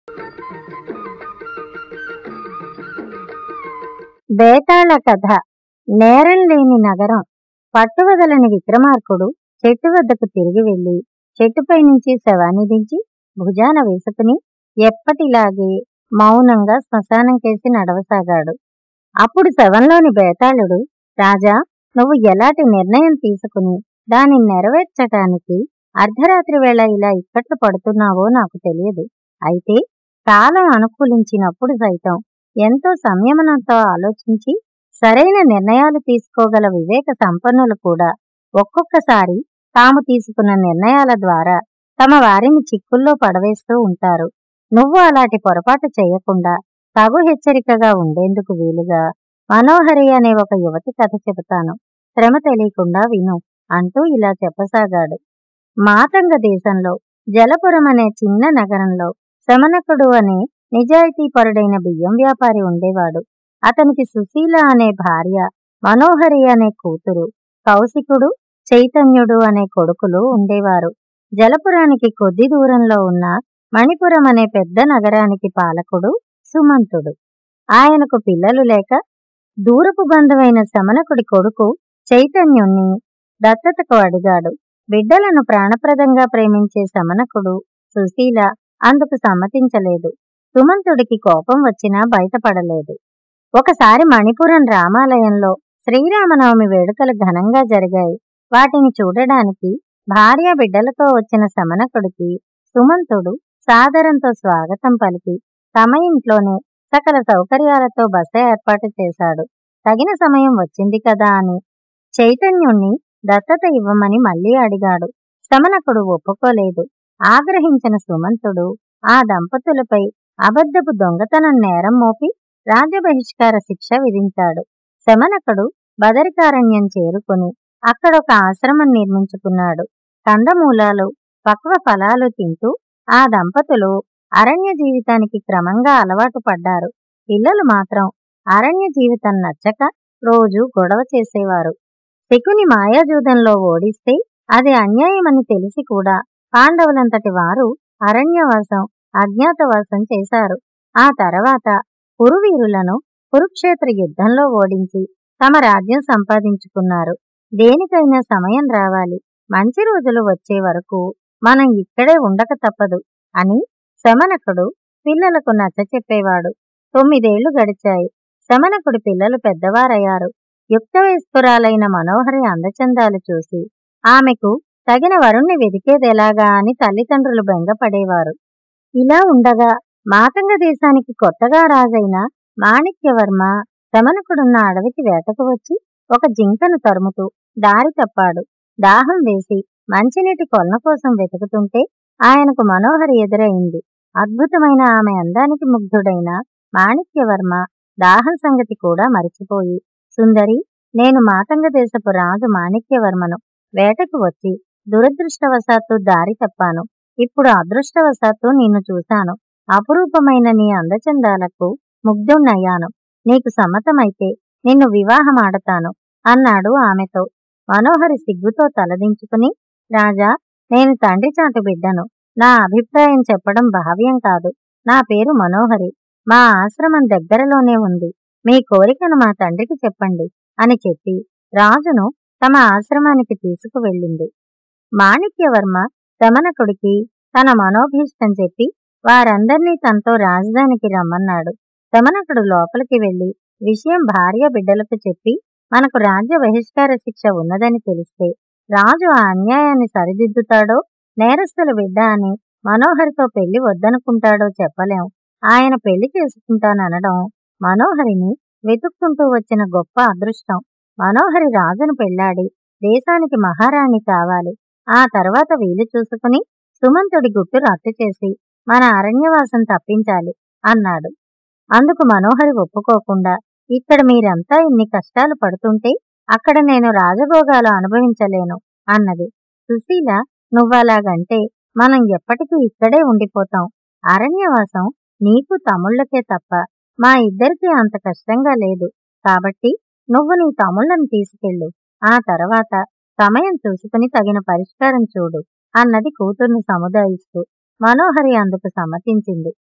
బేతాళ కథ నేరం లేని నగరం పట్టువదలని విక్రమార్కుడు చెట్టు వద్దకు తిరిగి వెళ్లి చెట్టుపై నుంచి శవాన్ని దించి భుజాన వేసుకుని ఎప్పటిలాగే మౌనంగా శ్మశానం కేసి నడవసాగాడు అప్పుడు శవంలోని బేతాళుడు రాజా నువ్వు ఎలాంటి నిర్ణయం తీసుకుని దాన్ని నెరవేర్చటానికి అర్ధరాత్రి వేళ ఇలా ఇక్కట్లు పడుతున్నావో నాకు తెలియదు అయితే కాలం అనుకూలించినప్పుడు సైతం ఎంతో సంయమనంతో ఆలోచించి సరైన నిర్ణయాలు తీసుకోగల వివేక సంపన్నులు కూడా ఒక్కొక్కసారి తాము తీసుకున్న నిర్ణయాల ద్వారా తమ వారిని చిక్కుల్లో పడవేస్తూ ఉంటారు నువ్వు అలాంటి పొరపాటు చేయకుండా తగు హెచ్చరికగా ఉండేందుకు వీలుగా మనోహరి అనే ఒక యువతి కథ చెబుతాను శ్రమ తెలియకుండా విను అంటూ ఇలా చెప్పసాగాడు మాతంగ దేశంలో జలపురం అనే చిన్న నగరంలో శమనకుడు అనే నిజాయితీపరుడైన బియ్యం వ్యాపారి ఉండేవాడు అతనికి సుశీల అనే భార్య మనోహరి అనే కూతురు కౌశికుడు చైతన్యుడు అనే కొడుకులు ఉండేవారు జలపురానికి కొద్ది దూరంలో ఉన్న మణిపురం అనే పెద్ద నగరానికి పాలకుడు సుమంతుడు ఆయనకు పిల్లలు లేక దూరపు బంధువైన శమనకుడి కొడుకు చైతన్యుణ్ణి దత్తతకు అడిగాడు బిడ్డలను ప్రాణప్రదంగా ప్రేమించే శమనకుడు సుశీల అందుకు సమ్మతించలేదు సుమంతుడికి కోపం వచ్చినా బయటపడలేదు ఒకసారి మణిపురం రామాలయంలో శ్రీరామనవమి వేడుకలు ఘనంగా జరిగాయి వాటిని చూడడానికి భార్య బిడ్డలతో వచ్చిన శమనకుడికి సుమంతుడు సాదరంతో స్వాగతం పలికి తమ ఇంట్లోనే సకల సౌకర్యాలతో బస ఏర్పాటు చేశాడు తగిన సమయం వచ్చింది కదా అని చైతన్యుణ్ణి దత్తత ఇవ్వమని మళ్ళీ అడిగాడు శమనకుడు ఒప్పుకోలేదు ఆగ్రహించిన సుమంతుడు ఆ దంపతులపై అబద్ధపు దొంగతనం నేరం మోపి రాజబహిష్కార శిక్ష విధించాడు శమనకుడు బదరికారణ్యం చేరుకుని అక్కడొక ఆశ్రమం నిర్మించుకున్నాడు కందమూలాలు పక్వ ఫలాలు తింటూ ఆ దంపతులు అరణ్య జీవితానికి క్రమంగా అలవాటు పడ్డారు పిల్లలు మాత్రం అరణ్య జీవితం నచ్చక రోజు గొడవ చేసేవారు శకుని మాయాజూదంలో ఓడిస్తే అది అన్యాయమని తెలిసి కూడా పాండవులంతటి వారు అరణ్యవాసం అజ్ఞాతవాసం చేశారు ఆ తర్వాత కురువీరులను కురుక్షేత్ర యుద్ధంలో ఓడించి తమ రాజ్యం సంపాదించుకున్నారు దేనికైనా సమయం రావాలి మంచి రోజులు వచ్చే వరకు మనం ఇక్కడే ఉండక తప్పదు అని శమనకుడు పిల్లలకు నచ్చ చెప్పేవాడు తొమ్మిదేళ్లు గడిచాయి శమనకుడి పిల్లలు పెద్దవారయ్యారు యుక్త వయస్కురాలైన మనోహరి అందచందాలు చూసి ఆమెకు తగిన వరుణ్ణి వెదికేదెలాగా అని తల్లిదండ్రులు బెంగపడేవారు ఇలా ఉండగా మాతంగ దేశానికి కొత్తగా రాజైన మాణిక్యవర్మ శమనకుడున్న అడవికి వేటకు వచ్చి ఒక జింకను తరుముతూ దారి తప్పాడు దాహం వేసి మంచినీటి కొలన కోసం వెతుకుతుంటే ఆయనకు మనోహరి ఎదురైంది అద్భుతమైన ఆమె అందానికి ముగ్ధుడైన మాణిక్యవర్మ దాహం సంగతి కూడా మరిచిపోయి సుందరి నేను మాతంగ దేశపు రాజు మాణిక్యవర్మను వేటకు వచ్చి దురదృష్టవశాత్తు దారి తప్పాను ఇప్పుడు అదృష్టవశాత్తు నిన్ను చూశాను అపురూపమైన నీ అందచందాలకు ముగ్ధుణ్ణయ్యాను నీకు సమ్మతమైతే నిన్ను వివాహమాడతాను అన్నాడు ఆమెతో మనోహరి సిగ్గుతో తలదించుకుని రాజా నేను తండ్రి చాటు బిడ్డను నా అభిప్రాయం చెప్పడం భావ్యం కాదు నా పేరు మనోహరి మా ఆశ్రమం దగ్గరలోనే ఉంది మీ కోరికను మా తండ్రికి చెప్పండి అని చెప్పి రాజును తమ ఆశ్రమానికి తీసుకువెళ్ళింది మాణిక్యవర్మ శమనకుడికి తన మనోభీష్టం చెప్పి వారందర్నీ తనతో రాజధానికి రమ్మన్నాడు శమనకుడు లోపలికి వెళ్లి విషయం భార్య బిడ్డలకు చెప్పి మనకు రాజ్య బహిష్కార శిక్ష ఉన్నదని తెలిస్తే రాజు ఆ అన్యాయాన్ని సరిదిద్దుతాడో నేరస్తుల బిడ్డ అని మనోహరితో పెళ్లి వద్దనుకుంటాడో చెప్పలేం ఆయన పెళ్లి చేసుకుంటాననడం మనోహరిని వెతుక్కుంటూ వచ్చిన గొప్ప అదృష్టం మనోహరి రాజును పెళ్లాడి దేశానికి మహారాణి కావాలి ఆ తర్వాత వీలు చూసుకుని సుమంతుడి గుట్టు రట్టు చేసి మన అరణ్యవాసం తప్పించాలి అన్నాడు అందుకు మనోహరి ఒప్పుకోకుండా ఇక్కడ మీరంతా ఇన్ని కష్టాలు పడుతుంటే అక్కడ నేను రాజభోగాలు అనుభవించలేను అన్నది సుశీల నువ్వలాగంటే మనం ఎప్పటికీ ఇక్కడే ఉండిపోతాం అరణ్యవాసం నీకు తమ్ముళ్ళకే తప్ప మా ఇద్దరికీ అంత కష్టంగా లేదు కాబట్టి నువ్వు నీ తమ్ముళ్ళను తీసుకెళ్ళు ఆ తర్వాత సమయం చూసుకుని తగిన పరిష్కారం చూడు అన్నది కూతుర్ని సముదాయిస్తూ మనోహరి అందుకు సమ్మతించింది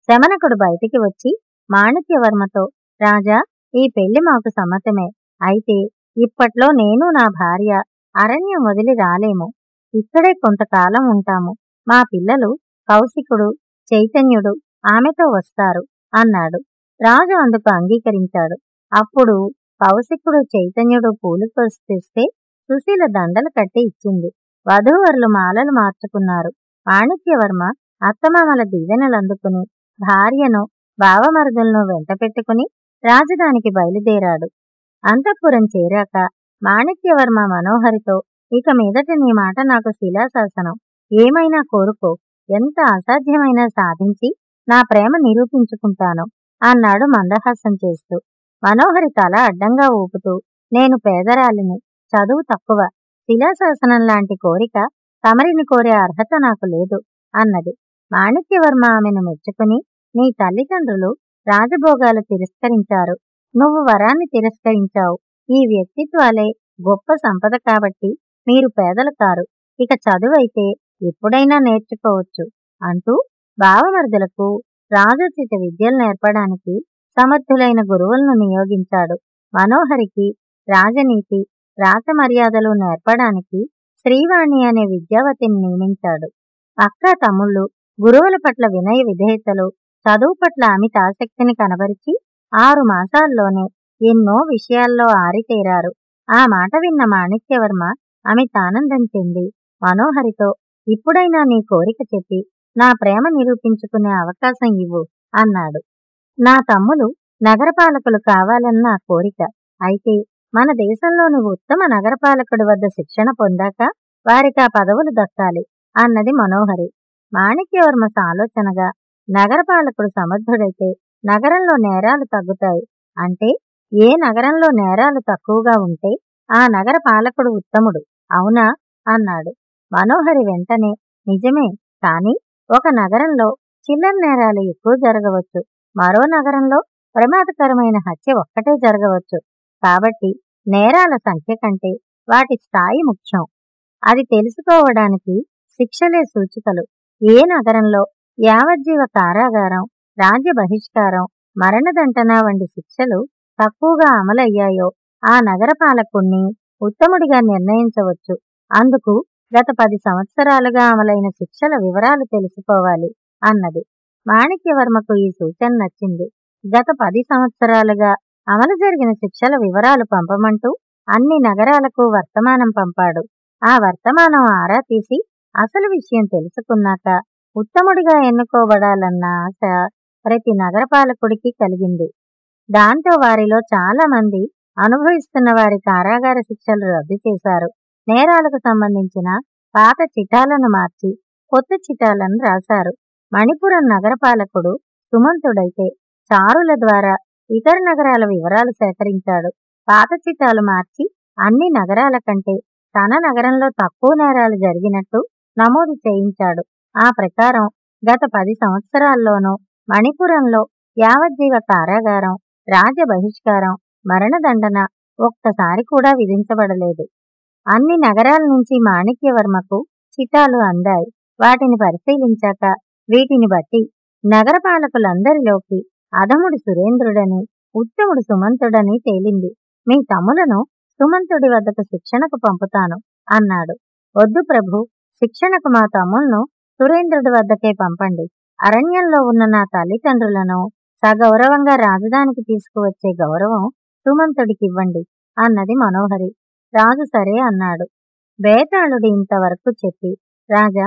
శమనకుడు బయటికి వచ్చి మాణిక్యవర్మతో రాజా ఈ పెళ్లి మాకు సమ్మతమే అయితే ఇప్పట్లో నేను నా భార్య అరణ్యం వదిలి రాలేము ఇక్కడే కొంతకాలం ఉంటాము మా పిల్లలు కౌశికుడు చైతన్యుడు ఆమెతో వస్తారు అన్నాడు రాజు అందుకు అంగీకరించాడు అప్పుడు కౌశికుడు చైతన్యుడు పూలు కోసి తెస్తే సుశీల దండలు కట్టి ఇచ్చింది వధూవరులు మాలలు మార్చుకున్నారు మాణిక్యవర్మ అత్తమామల దీవెనలు అందుకుని భార్యను బావమరుదులను వెంట పెట్టుకుని రాజధానికి బయలుదేరాడు అంతఃపురం చేరాక మాణిక్యవర్మ మనోహరితో ఇక మీదట నీ మాట నాకు శిలాశాసనం ఏమైనా కోరుకో ఎంత అసాధ్యమైనా సాధించి నా ప్రేమ నిరూపించుకుంటాను అన్నాడు మందహాసం చేస్తూ మనోహరి తల అడ్డంగా ఊపుతూ నేను పేదరాలిని చదువు తక్కువ శిలాశాసనం లాంటి కోరిక తమరిని కోరే అర్హత నాకు లేదు అన్నది మాణిక్యవర్మ ఆమెను మెచ్చుకుని నీ తల్లిదండ్రులు రాజభోగాలు తిరస్కరించారు నువ్వు వరాన్ని తిరస్కరించావు ఈ వ్యక్తిత్వాలే గొప్ప సంపద కాబట్టి మీరు పేదలు కారు ఇక చదువైతే ఎప్పుడైనా నేర్చుకోవచ్చు అంటూ భావమర్దులకు రాజోచిత విద్యలు నేర్పడానికి సమర్థులైన గురువులను నియోగించాడు మనోహరికి రాజనీతి రాసమర్యాదలు నేర్పడానికి శ్రీవాణి అనే విద్యావతిని నియమించాడు అక్క తమ్ముళ్ళు గురువుల పట్ల వినయ విధేయతలు చదువు పట్ల అమిత ఆసక్తిని కనబరిచి ఆరు మాసాల్లోనే ఎన్నో విషయాల్లో ఆరితేరారు ఆ మాట విన్న మాణిక్యవర్మ అమిత ఆనందం చెంది మనోహరితో ఇప్పుడైనా నీ కోరిక చెప్పి నా ప్రేమ నిరూపించుకునే అవకాశం ఇవ్వు అన్నాడు నా తమ్ములు నగరపాలకులు కావాలన్న నా కోరిక అయితే మన దేశంలోని ఉత్తమ నగరపాలకుడి వద్ద శిక్షణ పొందాక వారికి ఆ పదవులు దక్కాలి అన్నది మనోహరి మాణిక్యవర్మ ఆలోచనగా నగరపాలకుడు సమర్థుడైతే నగరంలో నేరాలు తగ్గుతాయి అంటే ఏ నగరంలో నేరాలు తక్కువగా ఉంటే ఆ నగర పాలకుడు ఉత్తముడు అవునా అన్నాడు మనోహరి వెంటనే నిజమే కాని ఒక నగరంలో చిల్లర నేరాలు ఎక్కువ జరగవచ్చు మరో నగరంలో ప్రమాదకరమైన హత్య ఒక్కటే జరగవచ్చు కాబట్టి నేరాల సంఖ్య కంటే వాటి స్థాయి ముఖ్యం అది తెలుసుకోవడానికి శిక్షలే సూచికలు ఏ నగరంలో యావజ్జీవ కారాగారం రాజ్య బహిష్కారం మరణదండన వంటి శిక్షలు తక్కువగా అమలయ్యాయో ఆ నగర పాలకుణ్ణి ఉత్తముడిగా నిర్ణయించవచ్చు అందుకు గత పది సంవత్సరాలుగా అమలైన శిక్షల వివరాలు తెలుసుకోవాలి అన్నది మాణిక్యవర్మకు ఈ సూచన నచ్చింది గత పది సంవత్సరాలుగా అమలు జరిగిన శిక్షల వివరాలు పంపమంటూ అన్ని నగరాలకు వర్తమానం పంపాడు ఆ వర్తమానం ఆరా తీసి అసలు విషయం తెలుసుకున్నాక ఉత్తముడిగా ఎన్నుకోబడాలన్న ఆశ ప్రతి నగరపాలకుడికి కలిగింది దాంతో వారిలో చాలా మంది అనుభవిస్తున్న వారి కారాగార శిక్షలు రద్దు చేశారు నేరాలకు సంబంధించిన పాత చిటాలను మార్చి కొత్త చిటాలను రాశారు మణిపురం నగరపాలకుడు సుమంతుడైతే చారుల ద్వారా ఇతర నగరాల వివరాలు సేకరించాడు పాత చిటాలు మార్చి అన్ని నగరాల కంటే తన నగరంలో తక్కువ నేరాలు జరిగినట్టు నమోదు చేయించాడు ఆ ప్రకారం గత పది సంవత్సరాల్లోనూ మణిపురంలో యావజ్జీవ కారాగారం రాజ బహిష్కారం మరణదండన ఒక్కసారి కూడా విధించబడలేదు అన్ని నగరాల నుంచి మాణిక్యవర్మకు చిటాలు అందాయి వాటిని పరిశీలించాక వీటిని బట్టి నగరపాలకులందరిలోకి అధముడు సురేంద్రుడని ఉత్తముడు సుమంతుడని తేలింది మీ తమ్ములను సుమంతుడి వద్దకు శిక్షణకు పంపుతాను అన్నాడు వద్దు ప్రభు శిక్షణకు మా తమ్ములను సురేంద్రుడి వద్దకే పంపండి అరణ్యంలో ఉన్న నా తల్లిదండ్రులను సగౌరవంగా రాజధానికి తీసుకువచ్చే గౌరవం సుమంతుడికివ్వండి అన్నది మనోహరి రాజు సరే అన్నాడు బేతాళుడు ఇంతవరకు చెప్పి రాజా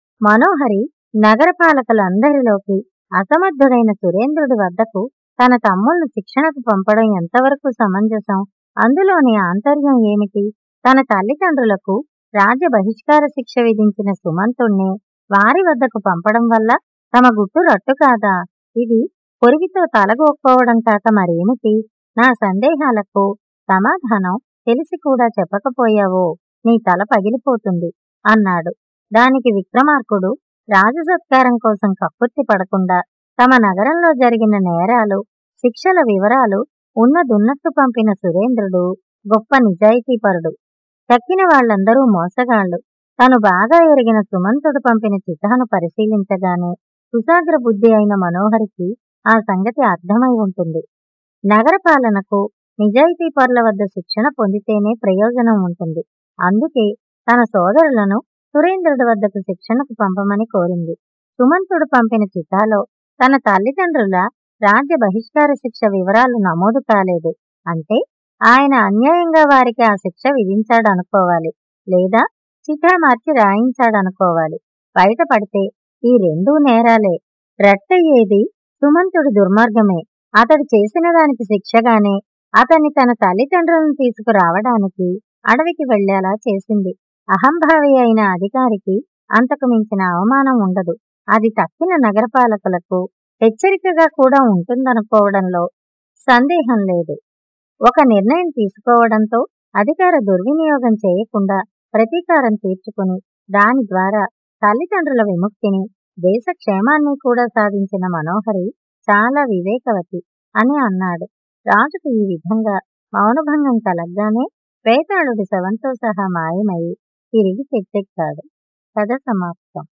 మనోహరి నగరపాలకులందరిలోకి అసమర్థుడైన సురేంద్రుడి వద్దకు తన తమ్ముళ్లు శిక్షణకు పంపడం ఎంతవరకు సమంజసం అందులోని ఆంతర్యం ఏమిటి తన తల్లిదండ్రులకు రాజ్య బహిష్కార శిక్ష విధించిన సుమంతుణ్ణి వారి వద్దకు పంపడం వల్ల తమ గుట్టు రట్టు కాదా ఇది పొరిగితో తలగొక్కోవడం కాక మరేమిటి నా సందేహాలకు సమాధానం తెలిసి కూడా చెప్పకపోయావో నీ తల పగిలిపోతుంది అన్నాడు దానికి విక్రమార్కుడు రాజసత్కారం కోసం కక్కుర్తి పడకుండా తమ నగరంలో జరిగిన నేరాలు శిక్షల వివరాలు ఉన్నదున్నట్టు పంపిన సురేంద్రుడు గొప్ప నిజాయితీపరుడు తక్కిన వాళ్ళందరూ మోసగాళ్లు తను బాగా ఎరిగిన సుమంతుడు పంపిన చితాను పరిశీలించగానే కుశాగ్ర బుద్ధి అయిన మనోహరికి ఆ సంగతి అర్థమై ఉంటుంది నగర పాలనకు నిజాయితీ పరుల వద్ద శిక్షణ పొందితేనే ప్రయోజనం ఉంటుంది అందుకే తన సోదరులను సురేంద్రుడి వద్దకు శిక్షణకు పంపమని కోరింది సుమంతుడు పంపిన చితాలో తన తల్లిదండ్రుల రాజ్య బహిష్కార శిక్ష వివరాలు నమోదు కాలేదు అంటే ఆయన అన్యాయంగా వారికి ఆ శిక్ష విధించాడనుకోవాలి లేదా చితా మార్చి రాయించాడనుకోవాలి బయటపడితే ఈ రెండూ నేరాలే రట్టయ్యేది సుమంతుడు దుర్మార్గమే అతడు చేసిన దానికి శిక్షగానే అతన్ని తన తల్లిదండ్రులను తీసుకురావడానికి అడవికి వెళ్లేలా చేసింది అహంభావి అయిన అధికారికి అంతకు మించిన అవమానం ఉండదు అది తక్కిన నగరపాలకులకు హెచ్చరికగా కూడా ఉంటుందనుకోవడంలో సందేహం లేదు ఒక నిర్ణయం తీసుకోవడంతో అధికార దుర్వినియోగం చేయకుండా ప్రతీకారం తీర్చుకుని దాని ద్వారా తల్లిదండ్రుల విముక్తిని దేశ క్షేమాన్ని కూడా సాధించిన మనోహరి చాలా వివేకవతి అని అన్నాడు రాజుకు ఈ విధంగా మౌనభంగం కలగ్గానే వేతాళుడి శవంతో సహా మాయమై తిరిగి చెట్టెక్కాడు కథ సమాప్తం